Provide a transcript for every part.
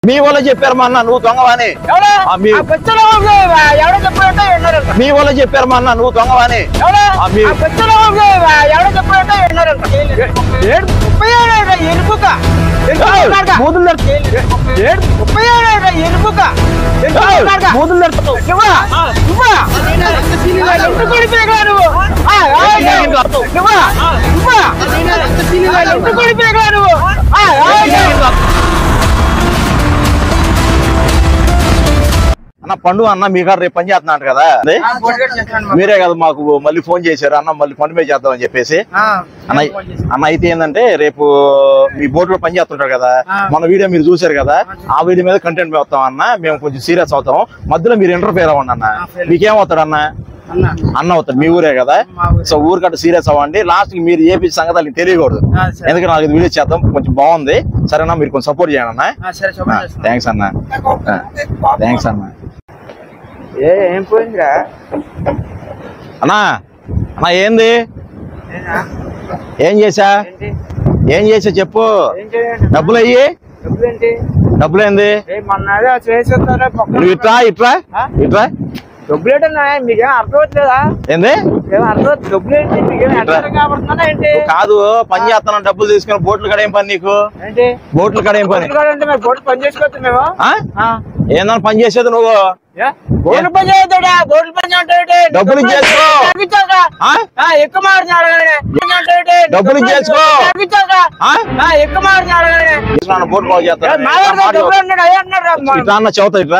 మీ వాళ్ళు చెప్పారు మా అన్న నువ్వు దొంగవాని ఎవడా ఆ, మీ- ఆ బొచ్చలో ఎవడో చెప్పాడంటే విన్నారంట మీ వాళ్ళు చెప్పారు మా అన్న నువ్వు దొంగవాని ఎవడా ఆ, మీ- ఆ బొచ్చలో ఎవడో చెప్పాడంటే విన్నారంట ఏడు ముప్పై ఏడు ఎనుపుక బూతులు తెరుచు. ఏడు ముప్పై ఏడు ఎనుపుక బూతులు తెరుచు. నువ్వా నువ్వా ఎంత కొడిపోయా నువ్వు ఆ, ఆ, నువ్వా నువ్వా ఎంత కొడిపోయా నువ్వు ఆ, ఆ, అన్న పండు అన్న మీ కాడ రేపు పని చేస్తున్నాడు కదా అదే? మీరే కదా మాకు మళ్ళీ ఫోన్ చేశారు అన్న మళ్ళీ పని మీద చేద్దామని చెప్పేసి అన్న అన్న అయితే ఏంటంటే రేపు మీ బోట్ లో పని చేస్తుంటారు కదా మన వీడియో మీరు చూశారు కదా ఆ వీడియో మీద కంటెంట్ మేము వస్తాం అన్న మేము కొంచెం సీరియస్ అవుతాం మధ్యలో మీరు ఇంటర్ఫేర్ అవ్వండి అన్న మీకేమవుతాడు అన్న అన్న అవుతాడు మీ ఊరే కదా సో ఊరు కట్ట సీరియస్ అవ్వండి లాస్ట్ కి మీరు ఏపీ సంగతి తెలియకూడదు ఎందుకంటే నాకు ఇది వీడియో చేద్దాం కొంచెం బాగుంది సరేనా మీరు కొంచెం సపోర్ట్ చేయండి అన్న థ్యాంక్స్ అన్న థ్యాంక్స్ అన్న ఏ ఏం పోయిందిరా అన్నా అన్నా ఏంది ఏం చేసా ఏంటి ఏం చేసా చెప్పు ఏం చేయండి డబ్బులు అయ్యి డబ్బులు ఏంటి డబ్బులు ఏంది ఏ మొన్న అదే చేసేస్తారా నువ్వు ఇట్రా ఇట్రా ఇట్రా డబ్బులు ఏంటన్నా మీకేం అర్థం అవట్లేదా ఏంది ఏం అర్థం అవుతుంది? డబ్బులు ఏంటి మీకేం అర్థం కాబడుతుందా ఏంటి నువ్వు కాదు పని చేస్తాను డబ్బులు తీసుకుని బోట్లు కడ ఏం పని నీకు ఏంటి బోట్లు కడ ఏం పని బోట్లు కాడ అంటే మేము బోట్లు పని చేసుకోవచ్చు మేము ఆ? ఆ. ఏందన్నా పని చేసేది నువ్వు ఏ? బోట్లు పని చేయొద్దా బోట్లు పని అంటే డబ్బులు ఇచ్చేసుకో. ఆ? ఎక్కువ మారుతున్నాడు డబ్బులు ఇచ్చేసుకో. ఆ? ఎక్కువ మారుతున్నాడు నాన్న బోట్ బాగు చేస్తాను మా దగ్గర డబ్బులు ఉన్నాడు అయ్యా అన్నాడు రా. మా- ఇట్లా అన్న చెబుతా ఇట్లా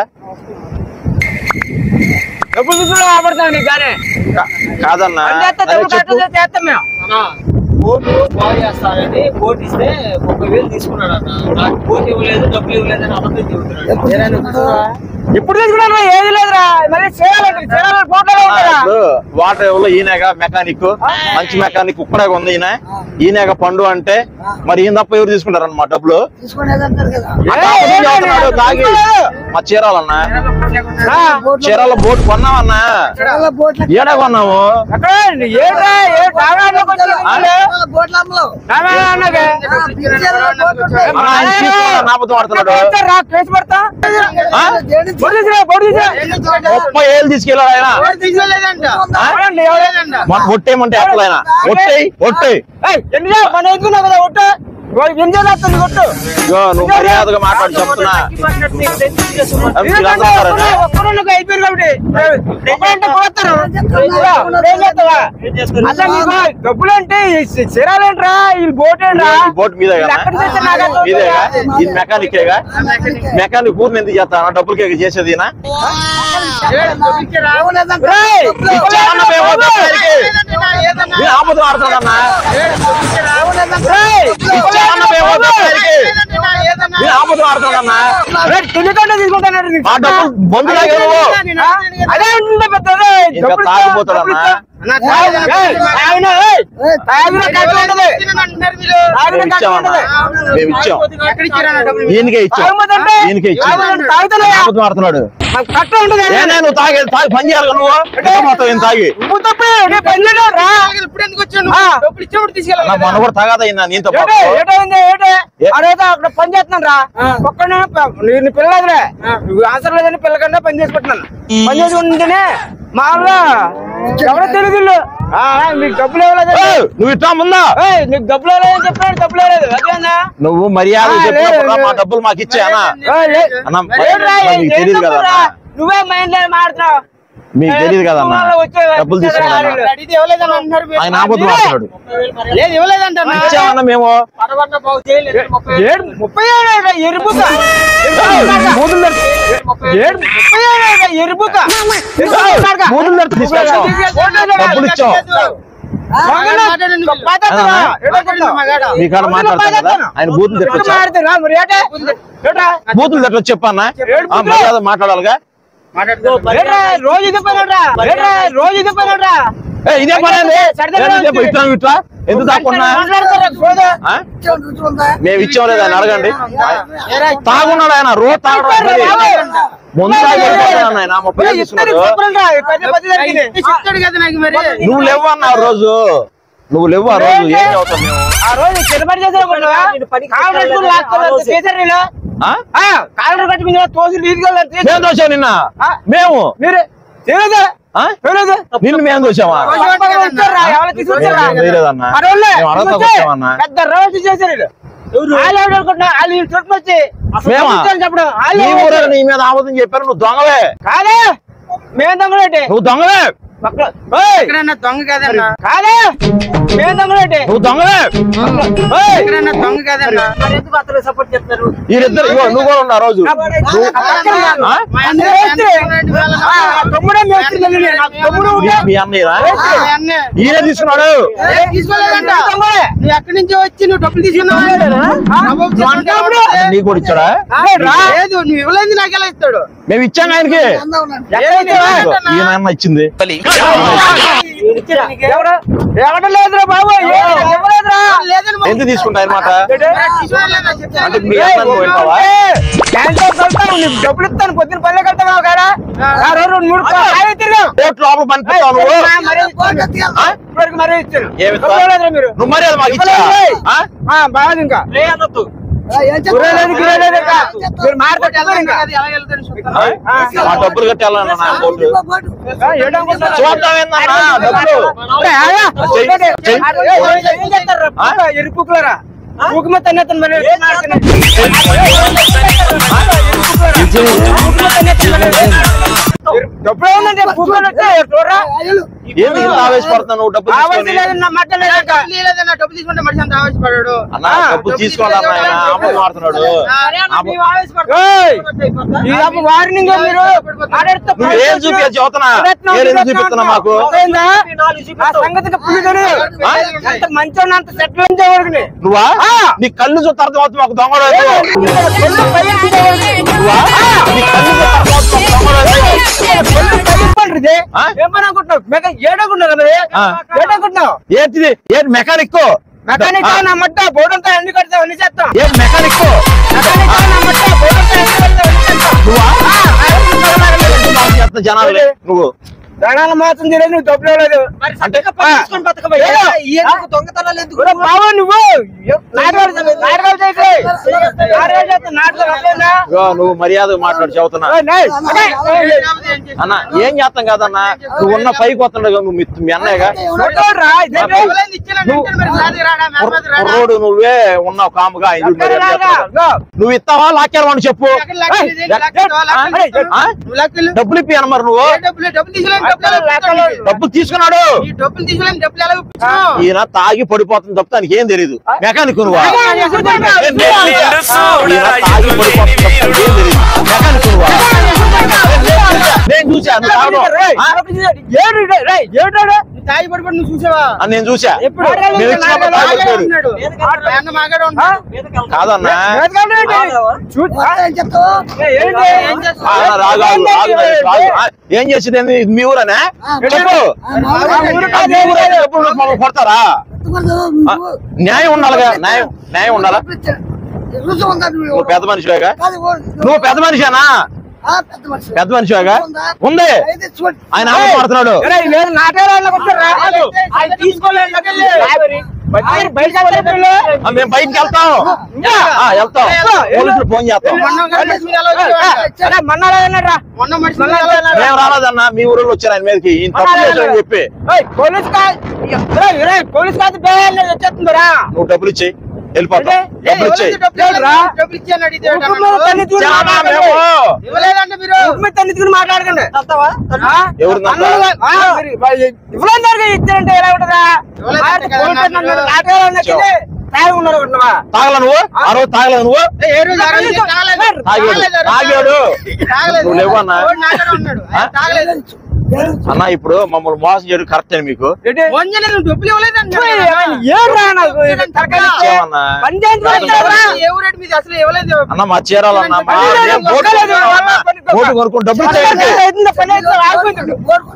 డబ్బులు తీసుకుని ఆపడతాం నీకు కానీ కా- కాదన్నా పని చేస్తే అరే డబ్బులు చెప్పు కట్టేస్తే చేస్తాం మేము బోటు బాగు చేస్తానని బోట్ ఇస్తే ముప్పై వేలు తీసుకున్నాడు అన్న నాకు బోట్ ఇవ్వలేదు డబ్బులు ఇవ్వలేదు అని అబద్ధం చెబుతున్నాడు ఏరా నువ్వు చూసావా? ఇప్పుడు తీసుకున్నా ఏది లేదురా మళ్ళీ చేయాలంటే చేయాలని ఫోటోలో ఆ, ఉంటారా ఇప్పుడు వాటర్ ఎవరో ఈయనగా మెకానిక్ మంచి మెకానిక్ ఇక్కడే ఉంది ఈయన ఈయనగా పండు అంటే మరి ఈయన తప్ప ఎవరు తీసుకుంటారు అన్నమాట డబ్బులు ఆ తాత నుంచి అవుతున్నాడు తాగి మా చీరాలన్నా చీరాల బోట్ కొన్నామన్నా ఏడా కొన్నాము అక్కడ ఏడ్రా ఏ తాగాలోకి వచ్చి తాగాలి అన్నగే. అన్నా, ఆయన తీసుకోవాలని నాపతో ఆడుతున్నాడు రా, కేసు పెడతా ఆ? బొడి తీసుకురా, బొడి తీసుకురా. ముప్పై ఏళ్ళు తీసుకెళ్ళాడు ఆయన ఎవరండి, ఎవరు? మన ఒట్టేయమంటే ఎట్లా ఆయన ఒట్టేయి ఒట్టేయి ఏయ్, ఎందుకురా? మనం ఎదుగున్నాం కదా ఒట్టు వాడు ఎంజాయ్ చేస్తుంది కొట్టు ఇగో నువ్వు మర్యాదగా మాట్లాడి చెప్తున్నా అవి ఎందుకంటే వీళ్ళందరూ ఉన్నారా? ఒక్కరు- ఒక్కరున్నకు అయిపోయింది కాబట్టి ఒక్కరంటే పోతారు ఇదిగో, ఏం చేస్తావా? అసలు నీకు డబ్బులు అంటే చిరాలేంట్రా ఈ బోట్ ఏంట్రా ఈ బోట్ మీదే వీళ్ళు ఎక్కడ చేస్తే నాకు అర్థం మీదేగా అవుతుందా? ఇది మెకానికేగా మెకానిక్ ఊరిని ఎందుకు చేస్తాను డబ్బులు కేక చేసేది ఈయన? రేయ్, ఇచ్చామన్న మేము డబ్బులకి. నేను ఆపద ఆడుతానన్నా రేయ్, ఇచ్చామన్న మేము డబ్బులకి. నేను ఆపద ఆడుతానన్నా రేయ్, తుల్లికండ తీసుకుంటానండి నీకు. ఆ డబ్బులు బంధులాగే నువ్వు ఆ? అదే ఉంటుంది పెద్దది. ఇంకా డబ్బులు ఇస్తా, తాగిపోతాడన్నా? డబ్బులు ఇస్తా. ఏయ్, తాగినా, ఏయ్, తాగినా కట్టు ఉండదు. తాగినా మేము కట్టు ఇచ్చామన్నా ఉండదు. మేము ఇచ్చాం ఈయనకే ఇచ్చాం తాగమంటే? ఈయనకే ఇచ్చాం తాగమంటే తాగుతానయ్యా. ఆపద ఆడుతున్నాడు నాకు కట్టు ఉండదు. ఏనే నువ్వు తాగి తాగి పని చేయాలి నువ్వు ఎక్కడ పోతావు ఈయన తాగి నువ్వు తప్పే, నీ పని చేయడం రా. ఆ. నా మన కూడా తాగాదా ఈయన నేను తప్ప ఏటే, ఏటైంది, ఏటే? ఏ? ఆడేదో అక్కడ పని చేస్తున్నాను రా ఒక్కడే నీ పిల్లలేదులే నువ్వు ఆన్సర్ లేదని పిల్లకన్నా పని చేసుకుంటున్నాను పని చేసుకుంటేనే మామూలుగా ఎవరో తెలియదు వీళ్ళు. ఆ, మీకు డబ్బులు ఇవ్వలేదు ఏయ్, నువ్వు ఇట్లా ముందా ఏయ్, నీకు డబ్బులు ఇవ్వలేదని చెప్పాడు డబ్బులు ఇవ్వలేదు అదేనా నువ్వు మర్యాద ఆ, చెప్పినప్పుడు లేదు, మా లేదు. డబ్బులు మాకు ఇచ్చాయనా ఏయ్, లే- అన్న, ఏంట్రా, మరి ఏం- మీకు ఏం తెలియదు కదా డబ్బులు రా? అన్న. నువ్వే మైండ్ లేని మాట్లాడుతున్నావు మీకు తెలియదు కదా అన్న వాళ్ళు వచ్చే- డబ్బులు తీసుకున్నా అడిగితే ఇవ్వలేదని అంటున్నారు మీరు. ఆయన ఆపద మాట్లాడు లేదు ఇవ్వలేదంట ఇచ్చామన్నా మేము పడవన్న బాగు చేయలేదు ముప్పై వేలు. ఏడు ముప్పై ఏడు ఏడు ఎరుపుక మూతులు తెరిచి- ఏడు ముప్పై ఏడు ఏడు ఎరుపుక మూతులు తెరిచి తీసుకొచ్చాం డబ్బులు ఇచ్చాం మీ కాడ మాట్లాడతాం కదా ఆయన బూతులు తెచ్చొచ్చా బూతులు తెచ్చ చెప్పన్నా ఆ, మర్యాద మాట్లాడాలిగా రోజు చెప్పానరా రోజు చెప్పానరా ఏ, ఇదే పని ఏంది? ఏంది చెప్పు, ఇట్లా ఇట్లా ఎందుకు దాక్కున్నా ఆ? మేము ఇచ్చాం లేదా అని అడగండి తాగున్నాడు ఆయన రోజు తాగడం మరి. ముందు తాగి వెళ్ళిపోతున్నాడు ఆయన ముప్పై వేలు తీసుకున్నాడు చెప్తాడు కదా నాకు మరి నువ్వు లేవు అన్న ఆ రోజు నువ్వు లేవు ఆ రోజు ఏం చదువుతావు మేము ఆ రోజు చిన్నపడి చేశారు నేను పనికి కాళ్ళు వెళ్ళలేదు. లాక్కోలేదు ఆ రోజే. చేశారు వీళ్ళు ఆ? ఆ, కాళ్ళు కట్టుకుని తోసి తీసుకెళ్ళారు మేము దోచాం నిన్న ఆ? మేము మీరు తెలియదు ఆ? తెలియదు నిన్ను మేము దోచామా వచ్చారా ఎవరు తీసుకొచ్చారా మేము వేయలేదన్నా. మరోళ్ళే, మేము అడగతా తీసుకొచ్చి వచ్చామన్నా. పెద్ద రోజు చేశారు వీళ్ళు. వాళ్ళు ఎవరు అనుకుంటున్నా వాళ్ళు వీళ్ళు చుట్టూ వచ్చి అసలు మేమా? పంపించాలని చెప్పడం వాళ్ళు నీ ఎవరు? ఊరే నీ మీద ఆపదం చెప్పారు నువ్వు దొంగవే కాదే మేము దొంగలేటి నువ్వు దొంగవే ఏయ్! దొంగ కాదన్నా కాదే మేము దొంగలేటి నువ్వు దొంగవే ఏయ్! దొంగ కాదన్నా మరి ఎందుకు అతను సపోర్ట్ చేస్తారు వీళ్ళిద్దరు ఇగో నువ్వు కూడా ఉన్నా రోజు నువ్వు- ఆ? తమ్ముడే మేస్త్రి మళ్ళీ నాకు తమ్ముడు మీ- ఉంటే మీ అన్నయ్యరా ఈయన తీసుకున్నాడు తీసుకోలేదంట తమ్ముడే నువ్వు ఎక్కడి నుంచి వచ్చి నువ్వు డబ్బులు తీసుకున్నావు తమ్ముడు నీ కూడా ఇచ్చాడా లేదు నువ్వు ఇవ్వలేదు నాకు ఎలా ఇస్తాడు మేము ఇచ్చాం ఆయనకి ఇదిగో, ఈయన అన్న ఇచ్చింది ఎవరు ఎవరు లేదురా బాబు ఏం ఇవ్వలేదురా లేదని ఎంత తీసుకుంటా అనమాట తీసుకోలేదని చెప్తాను. అంటే మీ అన్న నువ్వు వింటావా క్యాన్సర్ కలుతావు నీకు డబ్బులు ఇస్తాను పొద్దున పల్లె కలుతావు కాడా ఆ రోజు రెండు మూడు కాయలు తిరిగావు కోర్టు లోపల పనిపిస్తావు నువ్వు మరీ ఇచ్చాను. ఆ? ఇప్పటివరకు మరీ ఇచ్చాను ఏమి ఇస్తావు? ఇవ్వలేదురా మీరు నువ్వు మరి అది మాకు ఇచ్చా ఇవ్వలేదు. ఆ? ఆ, బాగా ఇంకా రే అనొద్దు ఆ, ఏం చెప్తావు? గుర్రలేదు గిరలేదు ఇంకా మీరు మాట్లాడతారు ఎలా ఇంకా అది ఎలా వెళ్తాడు చూస్తాను. ఆ? మా డబ్బులు కట్టాలన్నా నా కోర్టు ఆ, ఏడనుకుంటున్నారు? చూద్దాం ఏందన్నా డబ్బులు ఏ, ఆగా. చెయ్యి, చెయ్యి. ఏ, ఏ, ఏం చేస్తారురా? పూక, ఎరుపుకులరా పూకు మీద తన్నేస్తాను మరి డబ్బులు ఏముందంటే పూకలు వచ్చే చూడరా ఏంది ఇంత ఆవేశపడుతున్నావు నువ్వు డబ్బులు కావాల్సి తీసుకొని లేదు నా మాట లేదు ఇంకా. డబ్బులు ఇవ్వలేదన్నా, డబ్బులు తీసుకుంటే మనిషి అంత ఆవేశపడాడు అన్న డబ్బులు తీసుకోవాలి అన్న ఆయన ఆపద మాడుతున్నాడు ఆపద- ఏయ్, ఈ అప్పు వార్నింగ్ మీరు ఆడేస్తే నువ్వు ఏం చూపించు చదువుతున్నా ఏం ఎందుకు చూపిస్తున్నా మాకు అర్థమైందా? ఆ సంగతికి పుల్లి తెలియదు. ఆ? ఎంత మంచోడు అంత సెటిల్ ఉంటే వరకు నువ్వు ఆ. నీ కళ్ళు చూస్తే అర్థం అవుతుంది మాకు దొంగడు నువ్వా నీ కళ్ళు చూస్తే అర్థం అవుతుంది మాకు దొంగడు ఆ? ఏం పని అనుకుంటున్నావు మెకా ఏడనుకుంటున్నావు కదా మరి? ఆ. ఏడనుకుంటున్నావు ఏంటిది ఏంటి మెకానిక్ మెకానిక్ నా మట్ట బోర్డంతా అన్ని కడతావు అన్ని చేస్తాం ఏం మెకానిక్ మెకానిక్ నా మట్ట బోర్డంతా అన్ని కడతావు అన్ని చేస్తాం నువ్వా ఆ, ఆ, మాకు చేస్తున్న జనాలు నువ్వు ప్రాణాల మాత్రం తెలియదు నువ్వు డబ్బులు ఇవ్వలేదు అంటే తీసుకొని బతకబోయే ఏదో. ఎందుకు దొంగతనాలు ఎందుకు ఒరే బావ నువ్వు నాటకాలు నాటకాలు చేసి నాటకాలు చేస్తే నాటకాలు అర్థమైందా? ఇగో నువ్వు మర్యాద మాట్లాడి చదువుతున్నా ఓయ్, నై, అదే, ఓయ్, అన్న ఏం చేస్తాం కాదన్న నువ్వు ఉన్న పైకి వస్తుండగా నువ్వు మీ- మీ అన్నయ్యగా చూడరా, ఇదేంటి? ఇవ్వలేదు ఇచ్చానంటే మరి నాది రాడా మేనమాది రాడా? కుర్రోడు నువ్వే ఉన్నావు కాముగా ఇంటి మీద అక్కడే లాగా, ఇగో. నువ్వు ఇస్తావా లాక్యారమని చెప్పు ఎక్కడ లాక్కెళ్ళి ఇది? లాక్కెళ్ళి ఆ? లాక్కెళ్ళి ఆ? నువ్వు లాక్కెళ్ళు. డబ్బులు ఇప్పి అన్న మరి నువ్వు ఏ డబ్బులు డబ్బులు తీసుకోలేని డబ్బులు ఎలా లాక్కెళ్ళి, ఇప్పిస్తావు? డబ్బులు తీసుకున్నాడు ఈ డబ్బులు తీసుకోలేని డబ్బులు ఎలా ఇప్పిస్తావు? ఈయన తాగి పడిపోతుంది తప్ప దానికి ఏం తెలియదు మెకానిక్ నువ్వా అదే, అదే, చూడండి. ఏం తెలియదు. ఈయన తాగి పడిపోతుంది తప్ప దానికి ఏం తెలియదు మెకానిక్ నువ్వా నేను చూసా నువ్వు తాగడం. రేయ్, ఆ? ఏడు రే, రేయ్, ఏడు రే? నీ తాగి పడిపోయి నువ్వు చూసావా ఆ, నేను చూసా ఎప్పుడు? నేను ఇచ్చినప్పుడు తాగి మాగాడే పడిపోయాడు. ఉన్నాడు. మా అన్న మాగాడే ఉన్నాడు. కాదన్నా వేదకాలం ఏంటి? చూ- ఆ? ఏయ్, ఏంటి? ఏం ఆ, చేస్తున్నావు? రాగు, ఆగు, ఆగు, ఆగు, ఆగు. ఏం చేసింది ఏంది? ఇది మీ ఊరనే చెప్పు ఆ ఊరు ఆ, మీ ఊరైతే ఎప్పుడు మమ్మల్ని కొడతారా ఆ, న్యాయం ఉండాలిగా న్యాయం న్యాయం ఉండాలా నువ్వు పెద్ద మనిషివేగా నువ్వు పెద్ద మనిషేనా పెద్ద మనిషివేగా ఉంది ఆయన ఆపడుతున్నాడు ఏయ్, లేదు నాటకాలు వాళ్ళకి వచ్చారా? ఆయన తీసుకోలేదు లెక్కలే. బయట- బయటకు వెళ్ళే పిల్లలు. మేము బయటికి వెళ్తాం ఆ, వెళ్తాం పోలీసులు ఫోన్ చేస్తాం మొన్న ఒక మనిషి మీద ఎలా వచ్చావు? అరే, మొన్న అలా అన్నాడు రా. మొన్న మనిషి మీద ఎలా వచ్చావు? మేము రాలేదన్నా మీ ఊరిలో వచ్చారు ఆయన మీదకి ఈయన తప్పు చేశాడని చెప్పి ఏయ్, పోలీస్ కా ఏయ్, ఏయ్, పోలీస్ కాదు బేల్ వచ్చేస్తుందిరా నువ్వు డబ్బులు ఇచ్చేయి వెళ్ళిపోతాం ఏ, డబ్బులు ఇచ్చేయి ఎవరైతే డబ్బులు లేదురా. ఇవ్వలేదు, డబ్బులు ఇచ్చాను అడిగితే ఉప్పు మీద తన్ని తీసుకుని చాలా మాట్లాడకండి. మేము ఇవ్వలేదంటే మీరు ఉప్పు మీద తన్ని తీసుకుని మాట్లాడకండి తత్తవా ఆ? ఎవరు నందా? అన్నలు కా- ఆ, మరి వాళ్ళు ఇవ్వలేదు జరిగి ఇచ్చారంటే ఎలా ఉంటుందా ఇవ్వలేదు అంటే కదా పోలీసు అన్నారు. అన్నారు, నాటకాలు అన్నది తాగి ఉన్నారు అనుకుంటున్నావా? తాగల నువ్వు ఆ రోజు తాగలేదు నువ్వు ఏ, ఏ రోజు ఆ రోజు తాగలేదు. తాగాడు తాగలేదు, ఆ రోజు తాగాడు తాగలేదు. నువ్వు లేవు అన్నా వాడు నాగాడే ఉన్నాడు. ఆయన ఆ? తాగలేదు. అన్న ఇప్పుడు మమ్మల్ని మోసం చేయడం కరెక్ట్ అని మీకు ఏంటి? ఫోన్ చేయలేదు, నువ్వు డబ్బులు ఇవ్వలేదంటే ఏయ్, ఏమన్నా ఏర్రా నాకు ఇది తరకాయ ఇచ్చే? ఇచ్చామన్నా. పని చేయించుకొని వచ్చావురా? ఏ ఊరేటి మీద అసలు ఇవ్వలేదు అన్న మా చీరాలన్నా మా పని లేదు, మేము బోటు ఒక్కలేదు, కొనుక్కున్నాం అన్న. పని లేదు. బోటు కొనుక్కుని డబ్బులు పని చేయండి అవుతుందా, పని అవుతుందా, ఆగిపోయింది.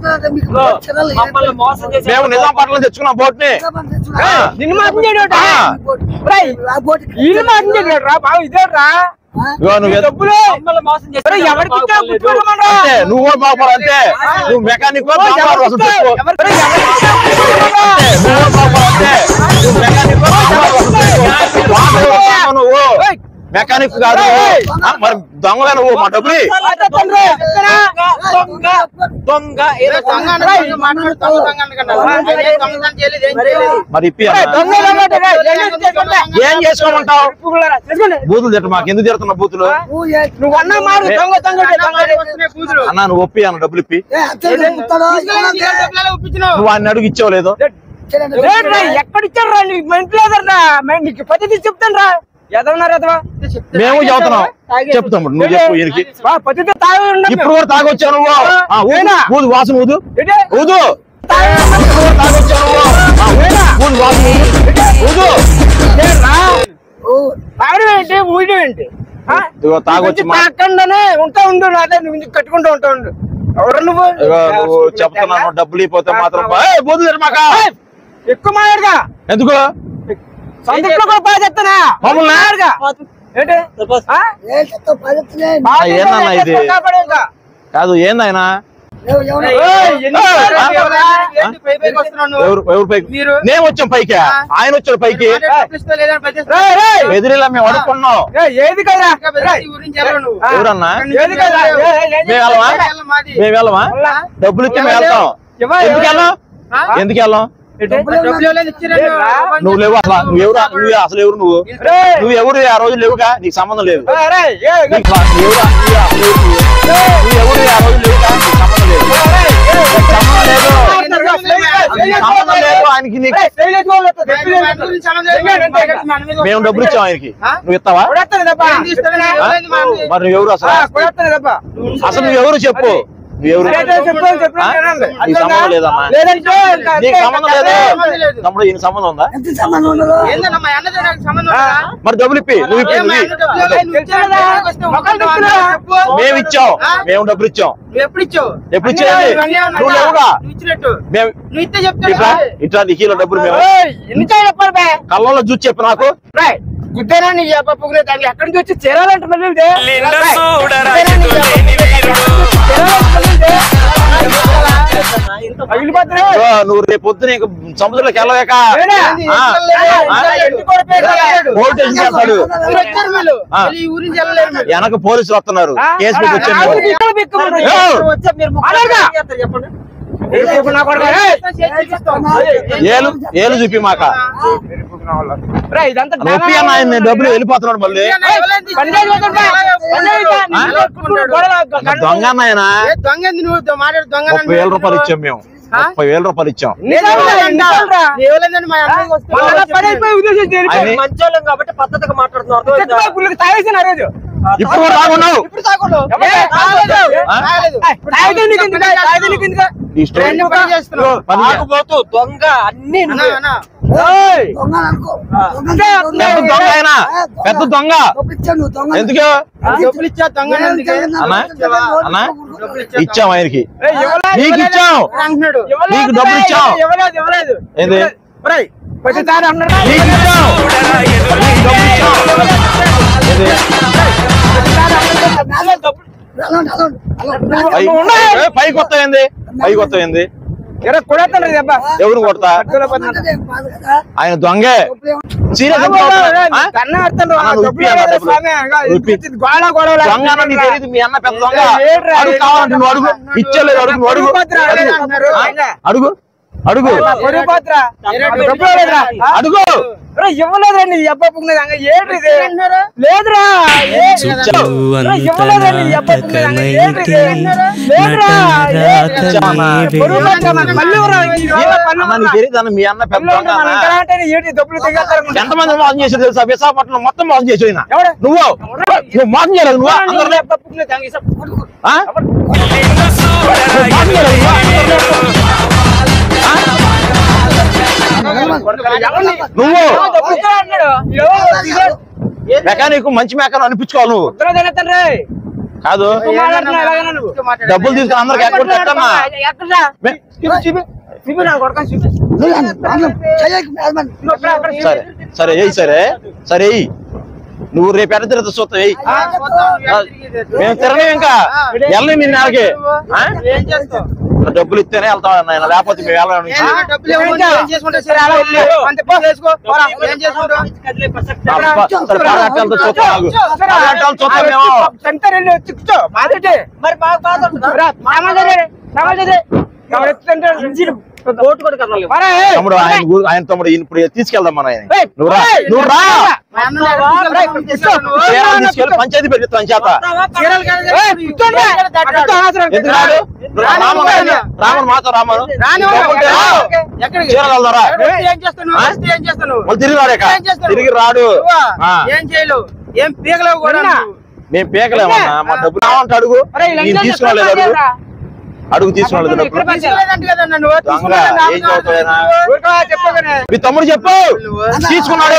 మమ్మల్ని మోసం చేసి మేము నిజాం పట్ల తెచ్చుకున్నాం బోట్ ని ఏయ్, నిన్ను మాత్రం చేయడం ఆ. వీళ్ళు మాత్రం చేయడం రా బాబు ఇదే రా ఇగో నువ్వు ఎద- డబ్బులు మమ్మల్ని మోసం చేసి ఒరేయ్, ఎవరికి ఇచ్చావు? బాగోలేదు. గుర్తుపెట్టుకోమనరా? అంతే నువ్వు కూడా బాగుపడు అంతే నువ్వు మెకానిక్ కూడా ఓయ్, బాగుపడు ఎవరికి అసలు ఇచ్చావు? చెప్పు. ఎవరికి- ఎవరికి ఇచ్చావు? గుర్తుపెట్టుకోమనరా? అంతే, నువ్వు కూడా బాగుపడు అంతే నువ్వు మెకానిక్ కూడా బాగుపడు అసలు చెప్పు. వాడు వస్తున్నావు నువ్వు ఓయ్, మెకానిక్ కాదు ఆ, మరి దొంగగా నువ్వు మా డబ్బులు ఇయ్యి. తండ్రి, చెప్తానా? దొంగ దొంగ ఏదో దొంగ అన్న దొంగ మాట్లాడు, దొంగ దొంగ అనకుండా. ఆయన ఏం దొంగతనం చేయలేదు, ఏం చేయలేదు. మరి ఇప్పి ఒరేయ్, దొంగ దొంగ రా, ఏం చేసుకుంటా? ఏం చేసుకోమంటావు పువ్వులారా, చేసుకోండి. బూతులు తిట్ట మాకు ఎందుకు తిడుతున్నా బూతులు నువ్వు అన్న మారు దొంగ దొంగ అన్న దొంగ మాటలు వస్తున్నాయి కూతురు. అన్న నువ్వు ఒప్పి అన్న డబ్బులు ఇప్పి తీసుకెళ్ళి నీకు డబ్బులు ఒప్పించినావు. నువ్వు ఆయన అడుగు ఇచ్చావు లేదు ఏంట్రా, ఎక్కడిచ్చారు రా నీకు మా ఇంట్లో ఎదరా నీకు పద్ధతి చెప్తాను రా ఎదవన్నారు ఎదవా మేము చెబుతున్నాం చెప్తాం నువ్వు చెప్పు ఈయనకి బా, పద్ధతి తాగి ఉన్నాం ఇప్పుడు కూడా తాగొచ్చావు నువ్వు ఆ, ఊదు, ఏనా? ఊదు వాసన ఊదు ఏంటి? ఊదు ఇప్పుడు కూడా తాగొచ్చావు నువ్వు ఆ, ఊదు, ఊదు వాసన ఊదు ఊదు ఏంట్రా? తాగడం ఏంటి ఊయడం ఏంటి ఆ? ఇదిగో తాగొచ్చి మా- తాగకుండానే ఉంటా ఉండు నాదే నువ్వు ఇంక కట్టుకుంటూ ఉంటా ఉండు ఎవరు నువ్వు ఇదిగో నువ్వు చెప్తున్నాను డబ్బులు ఇపోతే మాత్రం ఏయ్, బూతులు తిట్ట మాక ఏయ్, ఎక్కువ మాట్లాడుగా ఎందుకు సొంత ఇంట్లో కూడా బాగా చెప్తానా మమ్మల్ని? మాట్లాడుగా ఏంటి ఆ? బాగా ఏందన్నా ఇది? కాపాడు ఇంకా. కాదు ఏందైనా ఏయ్, ఎన్ని ఏయ్, సార్లు ఆ? చెప్పాలా? ఏంటి పై పైకి వస్తున్నావు నువ్వు? ఎవరు ఎవరు పైకి మీరు? నేను వచ్చాం పైకి ఆయన వచ్చాడు పైకి మాట డబ్బులు ఇస్తావా లేదా అని ప్రశ్నిస్తున్నావు. రేయ్, రేయ్. ఎదిరిలా మేము అడుక్కున్నాం ఏయ్, ఏది కదా ఇంకా ప్రతి ఊరి నుంచి వెళ్ళరు నువ్వు. ఆ. ఎవరన్నా ఏది కదా ఏయ్, ఏయ్, ఏయ్, మేము వెళ్ళమా వెళ్ళం మాది. మేము వెళ్ళమా వెళ్ళా. డబ్బులు ఇచ్చి మేము వెళ్తాం ఇవ్వ- ఎందుకు వెళ్ళాం ఆ? ఎందుకు వెళ్ళాం డబ్బులు ఎవరైనా ఇచ్చిరండి. ఏరా? నువ్వు లేవు అసలు నువ్వు ఎవరు నువ్వు అసలు ఎవరు నువ్వు రేయ్. నువ్వు ఎవరు ఆ రోజు లేవుగా నీకు సంబంధం లేదు ఏయ్, రేయ్, ఏయ్, నీకు నువ్వు ఎవరు నువ్వు అసలు ఎవరు నువ్వు? నువ్వు ఎవరు ఆ రోజు లేవుగా నీకు సంబంధం లేదు నీకు సంబంధం లేదు నీకు సంబంధం లేదు ఆయనకి నీకు ఏయ్, ఏయ్, ఎత్తుకోవాలి, ఎత్తుకో, మన ఎత్తుకో, గురించి సంబంధం లేదు. మన మీద మేము డబ్బులు ఇచ్చాం ఆయనకి ఆ? నువ్వు ఇస్తావా కొడేస్తాను తప్ప. ఏం తీస్తావు? ఆ? ఎవరైంది మనది? మరి నువ్వు ఎవరు అసలు ఆ, కొడేస్తాను తప్ప. అసలు నువ్వు ఎవరు చెప్పు నువ్వు ఎవరు సరే, సరే, చెప్పు, చెప్పు, ఆ? వినండి. నీకు సంబంధం లేదమ్మా లేదంటే ఇంకా నీకు అంతే, సంబంధం ఇంకా లేదు సంబంధం లేదు. తమ్ముడు ఈయన సంబంధం ఉందా ఏందన్నా మా అన్నతో నాకు సంబంధం ఆ. ఉందా? మరి డబ్బులు ఇప్పి నువ్వు ఇప్పి ఏం మా నువ్వు అన్న డబ్బులు ఇవ్వలేదు, నువ్వు తెలుసు ఇచ్చావు, కదా? బయటకు వస్తే మొక్కలు ఒక్కడు తిప్పుతున్నా. చెప్పు. మేము ఇచ్చాం ఆ? మేము డబ్బులు ఇచ్చాం నువ్వు ఎప్పుడు ఇచ్చావు ఎప్పుడు ఇచ్చేది ఇవన్నీ ఏమన్నా నువ్వు లేవుగా నువ్వు ఇచ్చినట్టు మేము నువ్వు ఇస్తే చెప్తాను ఇట్లా ఇట్లా నీకీలో డబ్బులు మేము ఏయ్, ఎన్ని సార్లు చెప్పాలి బే? కళ్ళలో చూసి చెప్పు నాకు రేయ్, గుద్దేనా నీ అబ్బా పువ్వులే దాన్ని ఎక్కడి నుంచి వచ్చి చేరాలంటే మళ్ళీ ఇదే? రేయ్, గుద్దేనా నీ అబ్బా పువ్వులే దాన్ని ఎక్కడి నుంచి వచ్చి చేరాలంటే మళ్ళీ ఇదే? పగిలిపోతున్నాయి. ఇదిగో, నువ్వు రేపు పొద్దున ఇంక సముద్రంలోకి వెళ్ళలేక ఏడా? ఆ, ఆ, ఆ, ఎత్తి కొడిపోయాడు. పోలీస్ స్టేషన్ చేస్తాడు మీరు వచ్చారు వీళ్ళు ఆ. వీళ్ళు ఈ ఊరి నుంచి వెళ్ళలేరు మీరు వెనక పోలీసులు వస్తున్నారు ఆ? కేసు పెట్టి వచ్చాను ఆ, నేను. ఇక్కడ బిక్కుమంటారు. ఏయ్, వచ్చా మీరు ముగ్గురు అలాగా? ఏం చేస్తారు చెప్పండి ఏయ్, ఇప్పుడు నా కొడుకు, ఏయ్. చేసి చూపిస్తాం. ఏలు ఏలు చూపి మాక రేయ్, ఇదంతా నొప్పి అన్న ఆయన డబ్బులు వెళ్ళిపోతున్నాడు మళ్ళీ ఏం ఎవరైనా పని చేసి పోతుంటా? పని చేసి పో. నీ ఆ? ఇంట్లో కుట్టుడు గొడవ, గంట దొంగ అన్న ఆయన ఏ దొంగ ఏంది నువ్వు మాట్లాడు దొంగ ముప్పై వేల రూపాయలు ఇచ్చాం మేము ఆ? ముప్పై వేల రూపాయలు ఇచ్చాం ఎవరైందని మా అన్నయ్య వస్తే మళ్ళా పని అయిపోయి ఉద్దేశం చేరిపోయి. ఆయన- మంచోళ్ళం కాబట్టి పద్ధతిగా మాట్లాడుతున్నారు అర్థమైందా? చెత్త పుల్లకి తాగేసిన ఆ రోజు. ఇప్పుడు కూడా తాగున్నావు ఇప్పుడు తాగొద్దు. ఎవరు? ఏ, తాగలేదు. ఆ? తాగలేదు. ఏయ్, తాగితే నీకు ఎందుకు? తాగితే నీకు ఎందుకు? ఈ స్టోరీ రెండు పని చేస్తున్నావు. పని చే- తాగుబోతు దొంగ అన్ని అన్నా, నువ్వే. అన్నా. ఏయ్, పెద్ద దొంగ ఆయన పెద్ద దొంగ ఎందుకు డబ్బులు ఇచ్చా దొంగ ఎందుకు? అన్నా అన్నా డబ్బులు ఇచ్చా ఇచ్చాం ఆయనకి ఏయ్, ఇవ్వలేదు, నీకు ఇవ్వలేదు. ఇచ్చాం అంటున్నాడు ఇవ్వలేదు, నీకు డబ్బులు రేయ్, ఇచ్చాం. ఇవ్వలేదు, ఇవ్వలేదు. ఏంది? ఒరేయ్, ప్రతి తాను అన్నాడా? నీకు ఇచ్చాం నీకు డబ్బులు ఇచ్చాం ఏంది? పై- ఏ, పైకి వస్తాయింది పైకి వస్తాయింది ఎరా, కొడతాను రే దెబ్బ. ఎవరు కొడతా అడ్డులో పడినాడు. ఆయన దొంగే సీరియస్ బాబు, రేయ్, నీ కన్ను ఆడుతాను రా. అన్న, నువ్వు డబ్బులు ఇప్పి అన్న, ఇవ్వలేదు డబ్బులు. స్వామి. ఇక నువ్వు ఇప్పి. ఇది గోళ గొడవ లాగా దొంగ అన్న నీకు తెలియదు మీ అన్న పెద్ద దొంగ ఏయ్, ఏడ్రా, అడుగు ఏడ్రా. కావాలంటే నువ్వు అడుగు ఇచ్చలేదు అడుగు నువ్వు అడుగు కొడుకుపోతురా, అడుగు. అడుగు. ఆ? అడుగు అడుగు నా కొడుకు పోతురా. డబ్బులు ఇవ్వలేదురా. ఆ? అడుగు రే, ఇవ్వలేదురా నీ అబ్బా పుగ్గునది. అంగ ఏంటి ఇది? లేదురా ఏ- చుట్టూ రే, ఇవ్వలేదురా నీ అబ్బా పుగ్గునది. అంగ ఏంటి ఇది? లేదురా ఏ- కొడుకు పోతురా, మనకు మళ్ళీ ఇవ్వరా? ఈ రోజు మళ్ళీ అన్న నీకు తెలియదు అన్న మీ అన్న పెద్ద మళ్ళీ దొంగ మన అన్న. ఇంటర్ అంటే ఏంటి డబ్బులు దిగేస్తారు ఎంతమంది మోసం చేశారు తెలుసా విశాఖపట్నం మొత్తం మోసం చేసి ఆయన ఎవరు? నువ్వు నువ్వు మోసం చేయలేదు నువ్వు అందరినీ అబ్బా పుగ్గునది. అంగ ఇస- ఆ? నువ్వు మోసం చేయలేదు నువ్వు అందరినీ? ఎవరిని? నువ్వు డబ్బులు ఇస్తారా అన్నాడు. ఎవరు? ఇదిగో. మెకానిక్ మంచి మెకానిక్ అనిపించుకోవాలి నువ్వు ఉత్తరం తినేస్తాను రే. కాదు నువ్వు మాట్లాడుతున్నావు ఎలాగైనా నువ్వు. డబ్బులు తీసుకుని అందరికి ఎక్కడ పెట్టమ్మా ఎక్కడ్రా? మే- చూపి, చూపి. చూపి నా కొడుకుని చూపి. ఇదిగో అక్కడ, అక్కడ. సరే సరే ఎయ్యి సరే సరే ఎయ్యి నువ్వు రేపు ఎడ తిరుగుతా చూస్తావు ఏయ్. ఆ, చూద్దాం, ఎక్కడ తిరిగేది? మేము తిరగలేం ఇంకా వెళ్ళి నిన్న నెలకి ఆ? ఏం చేస్తావు డబ్బులు ఇస్తేనే వెళ్తాం నాయన లేకపోతే మేము వెళ్ళడం నుంచి ఏ, డబ్బులు ఇవ్వమంటే ఏం చేసుకుంటావు? సరే, అలా వెళ్ళు. అంతే, పో, చేసుకో. పోరా, ఏం చేసుకుంటావు? కదిలే ప్రసక్తి అబ్బా, సరే పారాటాలతో చూస్తాం ఆగు. పారాటాలు చూస్తాం మేము సెంటర్ వెళ్ళి వచ్చి కూర్చో మాదేటి మరి బాగా బాధ ఉంటుందా? రా, సామాన్ చదివి, సామాన్ చదివి. ఎవరు ఎత్తుతుంటారు? ఓటు కూడా కదలలేదు. పోరా, ఏయ్. తమ్ముడు ఆయన గు- ఆయన తమ్ముడు ఈయన ఇప్పుడు తీసుకెళ్దాం మన ఆయన ఏయ్, నువ్వు రా ఏయ్, నువ్వు రా మా అన్న దగ్గర తీసుకెళ్తాను, తీసుకెళ్తాను. చీరాలు తీసుకెళ్ళి పంచాయతీ పెడతాం చేత చీరలు కాదు కదా, ఏయ్, కూర్చోండి. అక్కడితో అవసరం ఎందుకు రాడు రాను, రామన్ రాను. రామన్ మాతో రామను రాను, లేకుంటే రా. ఎక్కడికి? చీరాలు వెళ్దారా ఎక్కడికి? ఏం చేస్తావు? ఆ? వస్తే ఏం చేస్తావు? మళ్ళీ తిరిగి రాడేక ఏం చేస్తావు? తిరిగి రాడు నువ్వా? ఆ. ఏం చేయలేవు ఏం పీకలేవు కూడా నిన్న. నువ్వు. మేము పీకలేమన్నా మా డబ్బులు రావంటే అడుగు ఒరేయ్, నేను లంచం తీసుకోలేదు చేస్తా అడుగు రా. అడుగు తీసుకోలేదు ఇక్కడ డబ్బులు పంచాయతీ. తీసుకోలేదంట కదా నన్ను దొంగ తీసుకున్నాను, నాకు ఏం చదువుతావేనా ఊరుకో, చెప్పగానే. మీ తమ్ముడు చెప్పు తీసుకున్నాడు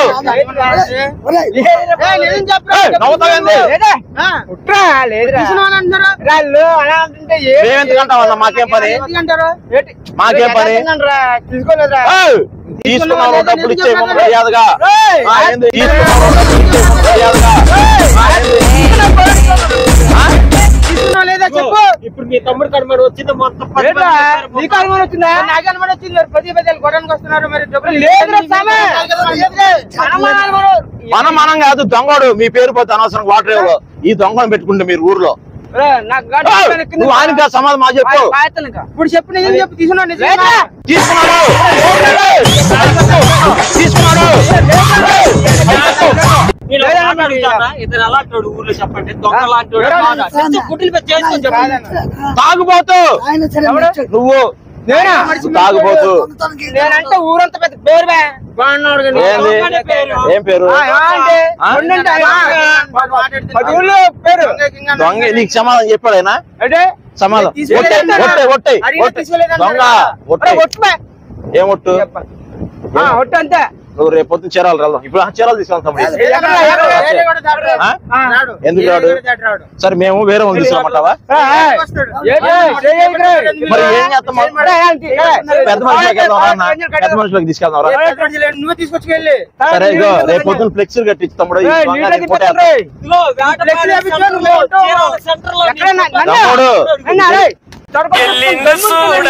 ఏయ్, నిజం చెప్పురా, ఏయ్, చెప్పు. నవ్వుతావేంది? లేదే. ఆ, కుట్రా, లేదురా. తీసుకున్నాను అంటున్నారా? రాళ్ళు అలా అంటుంటే ఏ- మేమెందుకంటామన్నా మాకేం పని ఎందుకంటారు? ఏంటి? మాకేం పని? తిన్నానురా, తీసుకోలేదురా. ఏయ్, తీసుకున్నావు డబ్బులు ఇచ్చే ముందు మర్యాదగా ఏయ్, ఆ, ఏంది? తీసుకున్నావు డబ్బులు ఇచ్చే ముందు మర్యాదగా ఆ, ఏంది? ఆ? తీసుకున్నావా లేదా చెప్పు ఇప్పుడు మీ తమ్ముడు కనబడి వచ్చింది మొత్తం పది ఏంట్రా, మంది చెప్పారు. నీకు అనుమానం వచ్చిందా? నాకు అనుమానం వచ్చింది మరి పది పది గొడవనికి వస్తున్నారు మరి డబ్బులు లేదురా సామె. లేదురా. అనుమానాలు మనం. మనం మనం కాదు దొంగడు మీ పేరు పోతే అనవసరం వాటర్ ఇవ్వదు. ఈ దొంగను పెట్టుకుంటే మీరు ఊర్లో రే, నాకు గాడి ఏయ్, పైన కింద నువ్వు ఆయనకి సమాధానం మా చెప్పు వాడి పాయతను ఇంకా. ఇప్పుడు చెప్పు నిజం చెప్పు తీసుకున్నావు నిజం లేదా? తీసుకున్నాడు తీసుకున్నాడు నేను ఒక మాట అడుగుతానా? ఇతను ఎలాంటి వాడు ఊర్లో చెప్పండి దొంగ లాంటి వాడు కాదా? తెచ్చి గుడ్డలు పెట్టి చేసుకొని చెప్పండి తాగుబోతు నువ్వు నేనా? తాగుబోతు నేనంటే ఊరంతా పెద్ద పేరు బే. బాగున్నాడు కానీ. ఏంది దొంగనే పేరు. ఏం పేరు ఆ, ఆ అంటే ఆ? ఉండండి ఆయన. వాడు మాట్లాడుతున్నాడు. పది ఊళ్ళో పేరు దొంగ నీకు సమాధానం చెప్పాడైనా అంటే సమాధానం తీసుకోలేదు ఒట్టే అన్నాడు. ఒట్టే ఒట్టే అడిగితే ఒట్టే. తీసుకోలేదు అన్నాడు. దొంగ ఒట్టే ఒరే, ఒట్టు బే. ఏం ఒట్టు ఆ, ఒట్టు అంతే నువ్వు రేపు పొద్దున చీరాలు వెళ్దాం ఇప్పుడు ఆ చీరాలు తీసుకెళ్తాం ఏదో ఎక్కడ, ఎక్కడ, ఏదో కూడా దాటి రాడు. ఆ? రాడు. ఎందుకు ఏదో రాడు? కూడా దాటి రాడు. సరే మేము వేరే ఉంది తీసుకురమ్మంటావా ఆ, ఆ. వస్తాడు. ఏంటి? చేయకు. మరి ఏం చేస్తాం మనం? ఒరే, ఏంటి? ఏ, పెద్ద మనుషులకి వెళ్దాం రా అన్న. పెద్ద మనుషులకి తీసుకెళ్దాం రా ఏ కట్టడి చేయలేడు. నువ్వు తీసుకొచ్చుకెళ్ళి సరే ఇగో రేపు పొద్దున ఫ్లెక్సీ కట్టించి తమ్ముడు ఈ ఏయ్, దొంగ నీళ్ళకి రిపోర్ట్ పెట్టండి. వేద్దాం. ఇదిగో వేటపాలెం ఫ్లెక్సీ వేపించు, సెంటర్లో, నువ్వు ఉంటావు. చీరాల సెంటర్లో ఎక్కడ నా- నీకు నన్ను? తమ్ముడు నన్ను, అరే, తొడగొట్టు.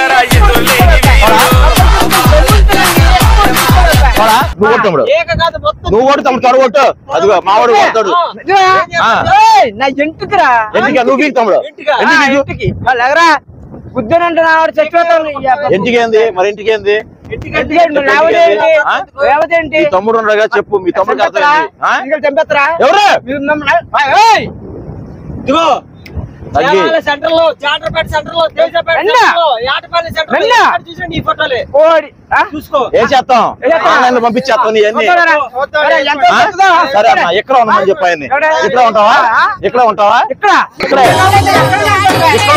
పోరా, నువ్వు కొట్టు తమ్ముడు ఏక కాదు మొత్తం నువ్వు కొట్టు తమ్ముడు త్వర కొట్టు అదిగో మావాడు కొడతాడు ఇదిగో. ఆ. ఏయ్, నా ఇంటికిరా ఎందుకు నువ్వు పీకు తమ్ముడు ఇంటికా? ఎందుకు ఆ, పీకు? ఇంటికి వాళ్ళు ఎగరా బుద్ధనంటే నా వాడు చచ్చిపోతాను ఇంటికి ఏంది మరి ఇంటికి ఏంది ఇంటికి ఏంటి? లేవదేంటి? ఆ? లేవదేంటి? మీ తమ్ముడు ఉండగా చెప్పు మీ తమ్ముడికి అర్థం చంపేస్తారా? ఏంది? ఆ? ఇంకా చంపేస్తారా? ఎవరు మీరు నమ్మ- ఏయ్! ఇదిగో తగ్గి. చీరాల సెంటర్ లో జాటరపేట సెంటర్ లో తేజపేట రండా. సెంటర్ లో యాటపల్లి సెంటర్ లో రండా. ఎక్కడ చూసినా ఈ ఫోటోలే ఓడి. ఆ? చూసుకో ఏం చేస్తాం ఏం చేస్తాం? ఆన్లైన్ లో పంపించేస్తాం ఇవన్నీ చూస్తారా? చూస్తాడు. అరే, ఎంత ఆ? వస్తుందో? సరే అన్న ఎక్కడ ఉన్నామని చెప్పాయని ఎక్కడ? ఇక్కడ ఉంటావా ఆ? ఇక్కడ ఉంటావా ఇక్కడ ఇక్కడే ఇక్కడ ఉండు. బయట నిలబడు మరి.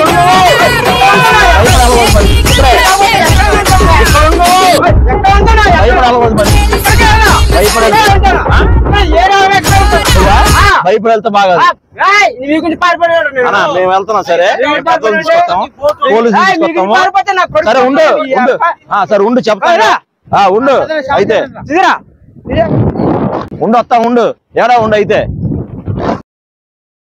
ఇక్కడే. ఇక్కడ ఉండు. ఎక్కడ ఉంటానా? ఎక్కడ? భయపడాలి మరి ఇక్కడికే వెళ్ళు. భయపడాలి. ఇక్కడే ఉంటాను. ఆ? ఏ రావు ఎక్కడ ఉంటాను? ఆ. భయపడి వెళ్తే బాగా ఆ, ఏయ్, నీ గురించి పారిపోయాడు నేను. అన్న మేము వెళ్తున్నాం సరే ఏం మేము పెద్దలు పారిపోయాడు? తీసుకొస్తాం పోలీసు ఏయ్, నీ గురించి తీసుకొస్తాము పారిపోతే నా కొడుకు సరే ఉండు ఈ ఉండు అప్ప- ఆ, సరే ఉండు చెప్తాను రా. ఆ ఉండు అయితే ఇదిరా. ఇదే. ఉండు వస్తా ఉండు ఏడా ఉండు అయితే